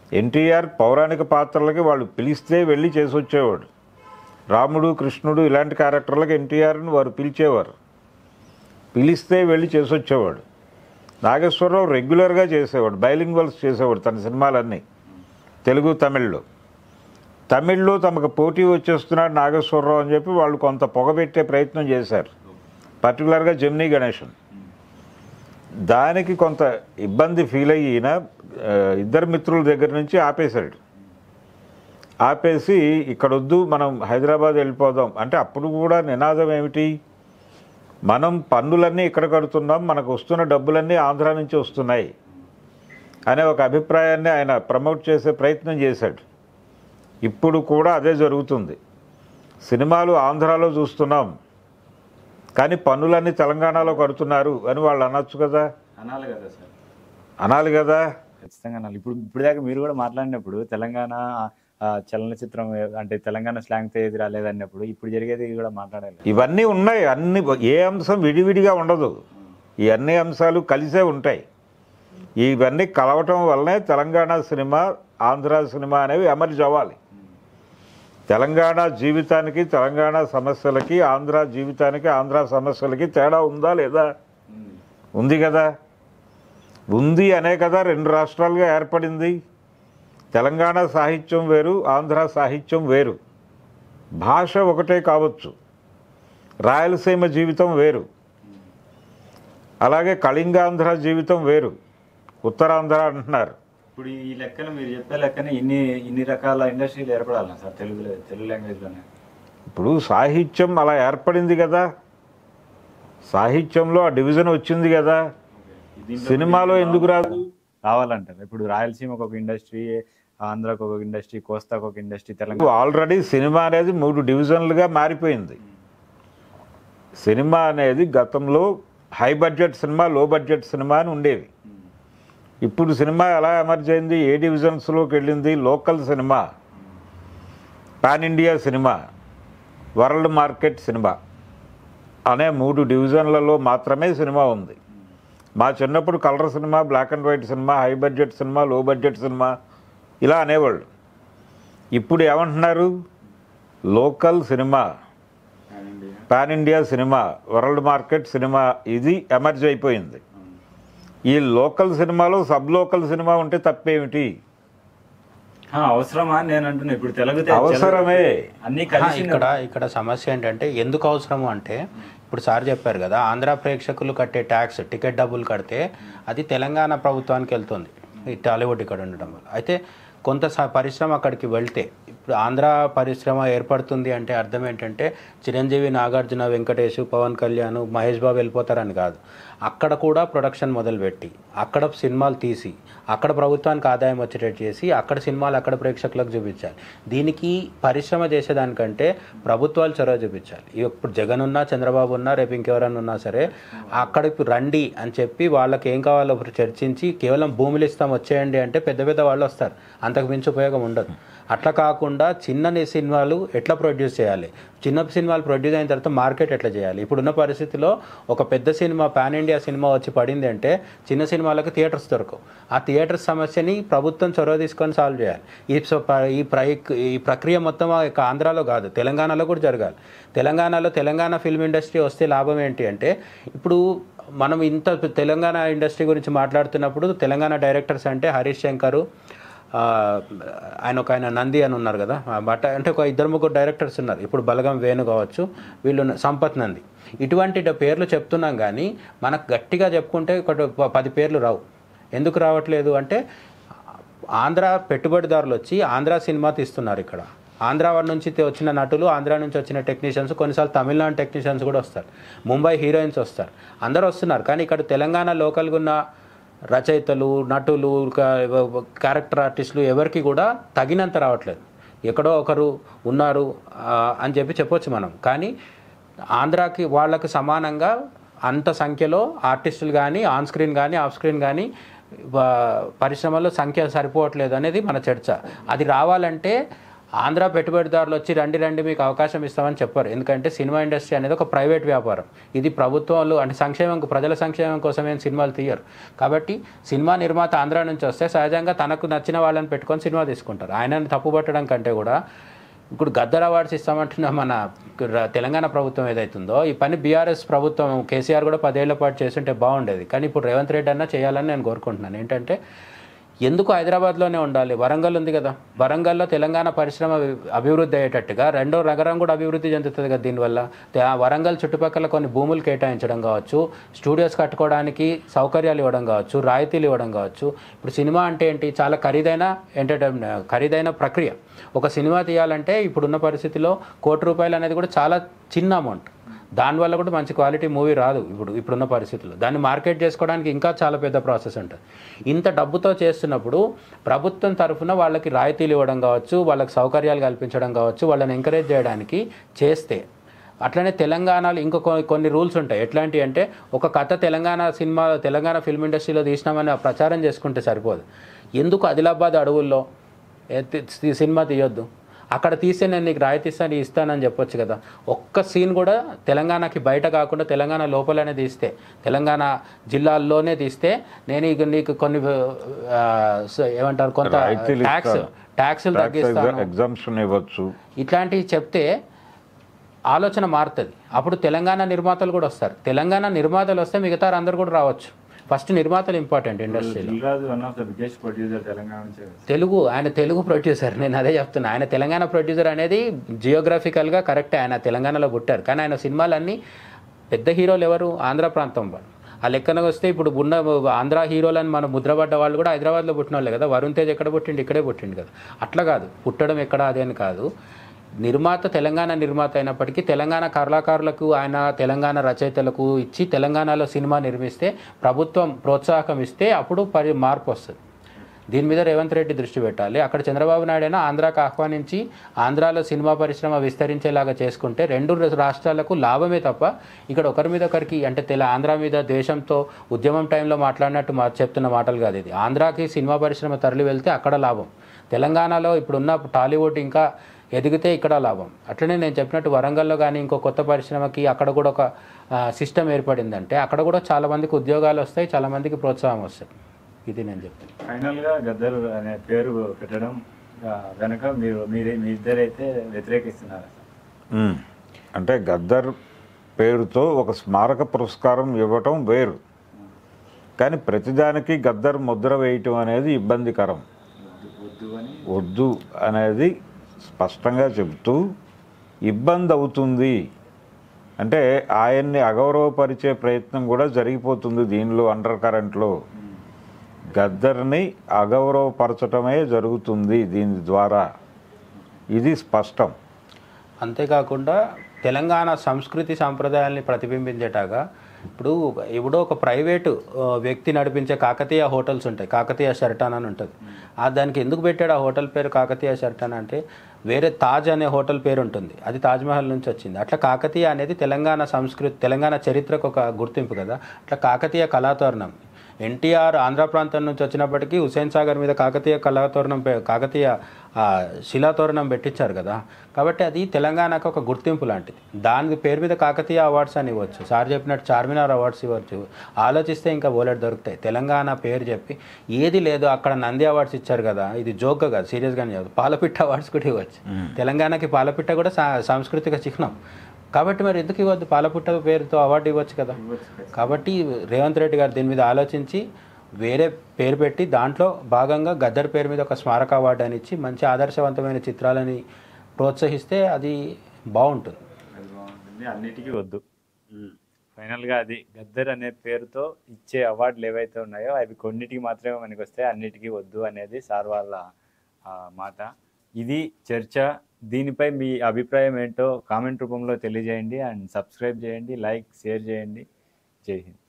ఎన్టీఆర్ పౌరాణిక పాత్రలకి వాళ్ళు పిలిస్తే వెళ్ళి చేసి వచ్చేవాడు రాముడు కృష్ణుడు ఇలాంటి క్యారెక్టర్లకి ఎన్టీఆర్ని వారు పిలిచేవారు పిలిస్తే వెళ్ళి చేసి వచ్చేవాడు నాగేశ్వరరావు రెగ్యులర్గా చేసేవాడు బైలింగ్వల్స్ చేసేవాడు తన సినిమాలన్నీ తెలుగు తమిళ్లో తమిళ్లో తమకు పోటీ వచ్చేస్తున్నాడు నాగేశ్వరరావు అని చెప్పి వాళ్ళు కొంత పొగబెట్టే ప్రయత్నం చేశారు పర్టికులర్గా జమినీ గణేశన్ దానికి కొంత ఇబ్బంది ఫీల్ అయ్యి ఈయన ఆ, ఇద్దరు మిత్రుల దగ్గర నుంచి ఆపేశాడు ఆపేసి ఇక్కడొద్దు మనం హైదరాబాద్ వెళ్ళిపోదాం అంటే అప్పుడు కూడా నినాదం ఏమిటి మనం పన్నులన్నీ ఇక్కడ కడుతున్నాం మనకు వస్తున్న డబ్బులన్నీ ఆంధ్ర నుంచి వస్తున్నాయి అనే ఒక అభిప్రాయాన్ని ఆయన ప్రమోట్ చేసే ప్రయత్నం చేశాడు ఇప్పుడు కూడా అదే జరుగుతుంది సినిమాలు ఆంధ్రాలో చూస్తున్నాం కానీ పన్నులన్నీ తెలంగాణలో కడుతున్నారు అని వాళ్ళు అనొచ్చు కదా అనాలి కదా సార్ అనాలి కదా ఖచ్చితంగా అనాలి ఇప్పుడు ఇప్పుడు దాకా మీరు కూడా మాట్లాడినప్పుడు తెలంగాణ ఆ, చలనచిత్రం ఏ- అంటే తెలంగాణ స్లాంగ్తో ఏది రాలేదన్నప్పుడు ఇప్పుడు జరిగేది కూడా మాట్లాడాలి ఇవన్నీ ఉన్నాయి అన్ని ఏ అంశం విడివిడిగా ఉండదు ఈ అన్ని అంశాలు కలిసే ఉంటాయి ఇవన్నీ కలవటం వల్లనే తెలంగాణ సినిమా ఆంధ్ర సినిమా అనేవి ఎమర్జ్ అవ్వాలి తెలంగాణ జీవితానికి తెలంగాణ సమస్యలకి ఆంధ్ర జీవితానికి ఆంధ్ర సమస్యలకి తేడా ఉందా లేదా ఉంది కదా ఉంది అనే కదా రెండు రాష్ట్రాలుగా ఏర్పడింది తెలంగాణ సాహిత్యం వేరు ఆంధ్ర సాహిత్యం వేరు భాష ఒకటే కావచ్చు రాయలసీమ జీవితం వేరు అలాగే కళింగాంధ్ర జీవితం వేరు ఉత్తరాంధ్ర అంటున్నారు ఇప్పుడు ఈ లెక్కన మీరు చెప్పే లెక్కన ఇన్ని ఇన్ని రకాల ఇండస్ట్రీలు ఏర్పడాలి సార్ తెలుగులో తెలుగు లాంగ్వేజ్లోనే ఇప్పుడు సాహిత్యం అలా ఏర్పడింది కదా సాహిత్యంలో ఆ డివిజన్ వచ్చింది కదా సినిమాలో ఎందుకు రాదు రావాలంటారు ఇప్పుడు రాయలసీమకు ఒక ఇండస్ట్రీ ఆంధ్రాకు ఒక ఇండస్ట్రీ కోస్తాకు ఒక ఇండస్ట్రీ తెలంగాణ ఆల్రెడీ సినిమా అనేది మూడు డివిజన్లుగా మారిపోయింది సినిమా అనేది గతంలో high budget cinema low budget cinema అని ఉండేవి ఇప్పుడు సినిమా ఎలా ఎమర్జ్ అయింది ఏ డివిజన్స్లోకి వెళ్ళింది local cinema pan India cinema world market cinema అనే మూడు డివిజన్లలో మాత్రమే సినిమా ఉంది మా చిన్నప్పుడు colour cinema black and white cinema high budget cinema low budget cinema ఇలా అనేవాళ్ళు ఇప్పుడు ఏమంటున్నారు local cinema pan India cinema world market cinema ఇది ఎమర్జ్ అయిపోయింది ఈ లోకల్ సినిమాలో సబ్ లోకల్ సినిమా ఉంటే తప్పేమిటి ఆ, అవసరమా అని నేను అంటున్నా ఇప్పుడు తెలుగు తె- అవసరమే అన్ని ఆ, కలిసి ఇక్కడ ఇక్కడ సమస్య ఏంటంటే ఎందుకు అవసరము అంటే ఇప్పుడు సార్ చెప్పారు కదా ఆంధ్ర ప్రేక్షకులు కట్టే ట్యాక్స్ టికెట్ డబ్బులు కడితే అది తెలంగాణ ప్రభుత్వానికి వెళ్తుంది ఈ టాలీవుడ్ ఇక్కడ ఉండడం వల్ల అయితే కొంత స- పరిశ్రమ అక్కడికి వెళ్తే ఇప్పుడు ఆంధ్ర పరిశ్రమ ఏర్పడుతుంది అంటే అర్థం ఏంటంటే చిరంజీవి నాగార్జున వెంకటేష్ పవన్ కళ్యాణ్ మహేష్ బాబు వెళ్ళిపోతారని కాదు అక్కడ కూడా ప్రొడక్షన్ మొదలుపెట్టి అక్కడ సినిమాలు తీసి అక్కడ ప్రభుత్వానికి ఆదాయం వచ్చేటట్టు చేసి అక్కడ సినిమాలు అక్కడ ప్రేక్షకులకు చూపించాలి దీనికి పరిశ్రమ చేసేదానికంటే ప్రభుత్వాలు చొరవ చూపించాలి ఇప్పుడు జగన్ ఉన్నా చంద్రబాబు ఉన్నా రేపు ఇంకెవరైనా ఉన్నా సరే అక్కడికి రండి అని చెప్పి వాళ్ళకి ఏం కావాలో చర్చించి కేవలం భూములు ఇస్తాం వచ్చేయండి అంటే పెద్ద పెద్ద వాళ్ళు వస్తారు అంతకు మించి ఉపయోగం ఉండదు అట్లా కాకుండా చిన్న సినిమాలు ఎట్లా ప్రొడ్యూస్ చేయాలి చిన్న సినిమాలు ప్రొడ్యూస్ అయిన తర్వాత మార్కెట్ ఎట్లా చేయాలి ఇప్పుడున్న పరిస్థితిలో ఒక పెద్ద సినిమా పాన్ ఇండియా సినిమా వచ్చి పడింది అంటే చిన్న సినిమాలకు థియేటర్స్ దొరకవు ఆ థియేటర్స్ సమస్యని ప్రభుత్వం చొరవ తీసుకొని సాల్వ్ చేయాలి ఈ సో- ప- ఈ ప్రై ఈ ప్రక్రియ మొత్తం ఆ యొక్క ఆంధ్రాలో కాదు తెలంగాణలో కూడా జరగాలి తెలంగాణలో తెలంగాణ ఫిల్మ్ ఇండస్ట్రీ వస్తే లాభం ఏంటి అంటే ఇప్పుడు మనం ఇంత తెలంగాణ ఇండస్ట్రీ గురించి మాట్లాడుతున్నప్పుడు తెలంగాణ డైరెక్టర్స్ అంటే హరీష్ శంకరు ఆ, ఆయన ఒక ఆయన నంది అని ఉన్నారు కదా ఆ, బట్ అంటే ఒక ఇద్దరు ముగ్గురు డైరెక్టర్స్ ఉన్నారు ఇప్పుడు బలగం వేణు కావచ్చు వీళ్ళు ఉన్న- సంపత్ నంది ఇటువంటి డ- పేర్లు చెప్తున్నాం కానీ మనకు గట్టిగా చెప్పుకుంటే ఒక ప- పది పేర్లు రావు ఎందుకు రావట్లేదు అంటే ఆంధ్ర పెట్టుబడిదారులు వచ్చి ఆంధ్ర సినిమా తీస్తున్నారు ఇక్కడ ఆంధ్ర వారి నుంచి తే- వచ్చిన నటులు ఆంధ్ర నుంచి వచ్చిన టెక్నీషియన్స్ కొన్నిసార్లు తమిళనాడు టెక్నీషియన్స్ కూడా వస్తారు ముంబై హీరోయిన్స్ వస్తారు అందరూ వస్తున్నారు కానీ ఇక్కడ తెలంగాణ లోకల్గా ఉన్న రచయితలు నటులు క- క్యారెక్టర్ ఆర్టిస్టులు ఎవరికి కూడా తగినంత రావట్లేదు ఎక్కడో ఒకరు ఉన్నారు ఆ, అని చెప్పి చెప్పొచ్చు మనం కానీ ఆంధ్రాకి వాళ్ళకి సమానంగా అంత సంఖ్యలో ఆర్టిస్టులు కానీ ఆన్ స్క్రీన్ కానీ ఆఫ్ స్క్రీన్ కానీ వా- పరిశ్రమలో సంఖ్య సరిపోవట్లేదు అనేది మన చర్చ అది రావాలంటే ఆంధ్ర పెట్టుబడిదారులు వచ్చి రండి రండి మీకు అవకాశం ఇస్తామని చెప్పారు ఎందుకంటే సినిమా ఇండస్ట్రీ అనేది ఒక ప్రైవేట్ వ్యాపారం ఇది ప్రభుత్వాలు అంటే సంక్షేమం ప్రజల సంక్షేమం కోసం ఏం సినిమాలు తీయరు కాబట్టి సినిమా నిర్మాత ఆంధ్ర నుంచి వస్తే సహజంగా తనకు నచ్చిన వాళ్ళని పెట్టుకొని సినిమా తీసుకుంటారు ఆయనని తప్పుపట్టడం కంటే కూడా ఇప్పుడు గద్దర్ అవార్డ్స్ ఇస్తామంటున్న మన ర- తెలంగాణ ప్రభుత్వం ఏదైతుందో ఈ పని బీఆర్ఎస్ ప్రభుత్వం కేసీఆర్ కూడా పదేళ్ల పాటు చేస్తుంటే బాగుండేది కానీ ఇప్పుడు రేవంత్ రెడ్డి అన్న చేయాలని నేను కోరుకుంటున్నాను ఏంటంటే ఎందుకు హైదరాబాద్లోనే ఉండాలి వరంగల్ ఉంది కదా వరంగల్లో తెలంగాణ పరిశ్రమ అభి- అభివృద్ధి అయ్యేటట్టుగా రెండో నగరం కూడా అభివృద్ధి చెందుతుంది కదా దీనివల్ల తే- ఆ వరంగల్ చుట్టుపక్కల కొన్ని భూములు కేటాయించడం కావచ్చు స్టూడియోస్ కట్టుకోవడానికి సౌకర్యాలు ఇవ్వడం కావచ్చు రాయితీలు ఇవ్వడం కావచ్చు ఇప్పుడు సినిమా అంటే ఏంటి చాలా ఖరీదైన ఎంటర్టైన్మెంట్ ఖరీదైన ప్రక్రియ ఒక సినిమా తీయాలంటే ఇప్పుడున్న పరిస్థితిలో కోటి రూపాయలు అనేది కూడా చాలా చిన్న అమౌంట్ దానివల్ల కూడా మంచి క్వాలిటీ మూవీ రాదు ఇప్పుడు ఇప్పుడున్న పరిస్థితుల్లో దాన్ని మార్కెట్ చేసుకోవడానికి ఇంకా చాలా పెద్ద ప్రాసెస్ ఉంటుంది ఇంత డబ్బుతో చేస్తున్నప్పుడు ప్రభుత్వం తరఫున వాళ్ళకి రాయితీలు ఇవ్వడం కావచ్చు వాళ్ళకి సౌకర్యాలు కల్పించడం కావచ్చు వాళ్ళని ఎంకరేజ్ చేయడానికి చేస్తే అట్లనే తెలంగాణలో ఇంకో కొ- కొన్ని రూల్స్ ఉంటాయి ఎట్లాంటివి అంటే ఒక కథ తెలంగాణ సినిమా తెలంగాణ ఫిల్మ్ ఇండస్ట్రీలో తీసినామని ఆ ప్రచారం చేసుకుంటే సరిపోదు ఎందుకు ఆదిలాబాద్ అడవుల్లో ఏ తి- సి- సినిమా తీయొద్దు అక్కడ తీస్తే నేను నీకు రాయితీ ఇస్తాను ఇస్తానని చెప్పొచ్చు కదా ఒక్క సీన్ కూడా తెలంగాణకి బయట కాకుండా తెలంగాణ లోపలనే తీస్తే తెలంగాణ జిల్లాల్లోనే తీస్తే నేను ఇక నీకు కొన్ని ఆ, స- ఏమంటారు కొంత రాయితీలు ట్యాక్స్ ఇస్తాను. ట్యాక్స్లు తగ్గిస్తాను ఎగ్జామ్షన్ ఇవ్వచ్చు ఇట్లాంటివి చెప్తే ఆలోచన మారుతుంది అప్పుడు తెలంగాణ నిర్మాతలు కూడా వస్తారు తెలంగాణ నిర్మాతలు వస్తే మిగతా అందరు కూడా రావచ్చు ఫస్ట్ నిర్మాతలు ఇంపార్టెంట్ ఇండస్ట్రీలో Dil Raju one of the biggest producer Telangana నుంచి తెలుగు ఆయన తెలుగు ప్రొడ్యూసర్ నేను అదే చెప్తున్నా ఆయన తెలంగాణ ప్రొడ్యూసర్ అనేది జియోగ్రఫికల్గా కరెక్టే ఆయన తెలంగాణలో పుట్టారు కానీ ఆయన సినిమాలన్నీ పెద్ద హీరోలు ఎవరు ఆంధ్ర ప్రాంతం వాళ్ళు ఆ లెక్కన వస్తే ఇప్పుడు ఉన్న ఆంధ్ర హీరోలని మనం ముద్రపడ్డ వాళ్ళు కూడా హైదరాబాద్లో పుట్టిన వాళ్ళే కదా వరుణ్ తేజ్ ఎక్కడ పుట్టిండు ఇక్కడే పుట్టిండు కదా అట్లా కాదు పుట్టడం ఎక్కడ అదే అని కాదు నిర్మాత తెలంగాణ నిర్మాత అయినప్పటికీ తెలంగాణ కళాకారులకు ఆయన తెలంగాణ రచయితలకు ఇచ్చి తెలంగాణలో సినిమా నిర్మిస్తే ప్రభుత్వం ప్రోత్సాహకం ఇస్తే అప్పుడు పరి మార్పు వస్తుంది దీని మీద రేవంత్ రెడ్డి దృష్టి పెట్టాలి అక్కడ చంద్రబాబు నాయుడు అయినా ఆంధ్రాకు ఆహ్వానించి ఆంధ్రాలో సినిమా పరిశ్రమ విస్తరించేలాగా చేసుకుంటే రెండు రాష్ట్రాలకు లాభమే తప్ప ఇక్కడ ఒకరి మీద ఒకరికి అంటే తెల ఆంధ్ర మీద ద్వేషంతో ఉద్యమం టైంలో మాట్లాడినట్టు మా చెప్తున్న మాటలు కాదు ఇది ఆంధ్రాకి సినిమా పరిశ్రమ తరలి వెళ్తే అక్కడ లాభం తెలంగాణలో ఇప్పుడున్న టాలీవుడ్ ఇంకా ఎదిగితే ఇక్కడ లాభం అట్లనే నేను చెప్పినట్టు వరంగల్లో కానీ ఇంకో కొత్త పరిశ్రమకి అక్కడ కూడా ఒక సిస్టమ్ ఏర్పడిందంటే అక్కడ కూడా చాలా మందికి ఉద్యోగాలు వస్తాయి చాలా మందికి ప్రోత్సాహం వస్తాయి ఇది నేను చెప్తాను ఫైనల్ గా గద్దర్ అనే పేరు పెట్టడం ఆ, వెనక మీరు మీరే మీ ఇద్దరైతే వ్యతిరేకిస్తున్నారు మ్మ్. అంటే గద్దర్ పేరుతో ఒక స్మారక పురస్కారం ఇవ్వటం వేరు కానీ ప్రతిదానికి గద్దర్ ముద్ర వేయటం అనేది ఇబ్బందికరం వద్దు వద్దు అని వద్దు అనేది స్పష్టంగా చెబుతూ ఇబ్బంది అవుతుంది అంటే ఆయన్ని అగౌరవపరిచే ప్రయత్నం కూడా జరిగిపోతుంది దీనిలో అండర్ కరెంట్లో గద్దర్ని అగౌరవపరచటమే జరుగుతుంది దీని ద్వారా ఇది స్పష్టం అంతేకాకుండా తెలంగాణ సంస్కృతి సాంప్రదాయాల్ని ప్రతిబింబించేటాగా ఇప్పుడు ఎవడో ఒక ప్రైవేటు ఆ, వ్యక్తి నడిపించే కాకతీయ హోటల్స్ ఉంటాయి కాకతీయ షర్టాన్ అని ఉంటుంది ఆ దానికి ఎందుకు పెట్టాడు ఆ హోటల్ పేరు కాకతీయ షర్టాన్ అంటే వేరే తాజ్ అనే హోటల్ పేరు ఉంటుంది అది తాజ్మహల్ నుంచి వచ్చింది అట్లా కాకతీయ అనేది తెలంగాణ సంస్కృతి తెలంగాణ చరిత్రకు ఒక గుర్తింపు కదా అట్లా కాకతీయ కళాతోరణం ఎన్టీఆర్ ఆంధ్ర ప్రాంతం నుంచి వచ్చినప్పటికీ హుసేన్ సాగర్ మీద కాకతీయ కళాతోరణం పే- కాకతీయ ఆ, శిలాతోరణం పెట్టించారు కదా కాబట్టి అది తెలంగాణకు ఒక గుర్తింపు లాంటిది దాని పేరు మీద కాకతీయ అవార్డ్స్ అని ఇవ్వచ్చు సార్ చెప్పినట్టు చార్మినార్ అవార్డ్స్ ఇవ్వచ్చు ఆలోచిస్తే ఇంకా బోలెట్ దొరుకుతాయి తెలంగాణ పేరు చెప్పి ఏది లేదు అక్కడ నంది అవార్డ్స్ ఇచ్చారు కదా ఇది జోక్గా కాదు సీరియస్గానే కాదు పాలపిట్ట అవార్డ్స్ కూడా ఇవ్వచ్చు తెలంగాణకి పాలపిట్ట కూడా సా- సాంస్కృతిక చిహ్నం కాబట్టి మరి ఎందుకు ఇవ్వద్దు పాలపుట్ట పేరుతో అవార్డు ఇవ్వచ్చు కదా కాబట్టి రేవంత్ రెడ్డి గారు దీని మీద ఆలోచించి వేరే పేరు పెట్టి దాంట్లో భాగంగా గద్దర్ పేరు మీద ఒక స్మారక అవార్డు అని ఇచ్చి మంచి ఆదర్శవంతమైన చిత్రాలని ప్రోత్సహిస్తే అది బాగుంటుంది అది బాగుంటుంది అన్నిటికీ వద్దు ఫైనల్గా అది గద్దర్ అనే పేరుతో ఇచ్చే అవార్డులు ఏవైతే ఉన్నాయో అవి కొన్నిటికి మాత్రమే మనకి వస్తాయి అన్నిటికీ వద్దు అనేది సార్ వాళ్ళ ఆ, మాట ఇది చర్చ దీనిపై మీ అభిప్రాయం ఏంటో కామెంట్ రూపంలో తెలియజేయండి అండ్ సబ్స్క్రైబ్ చేయండి లైక్ షేర్ చేయండి జై హింద్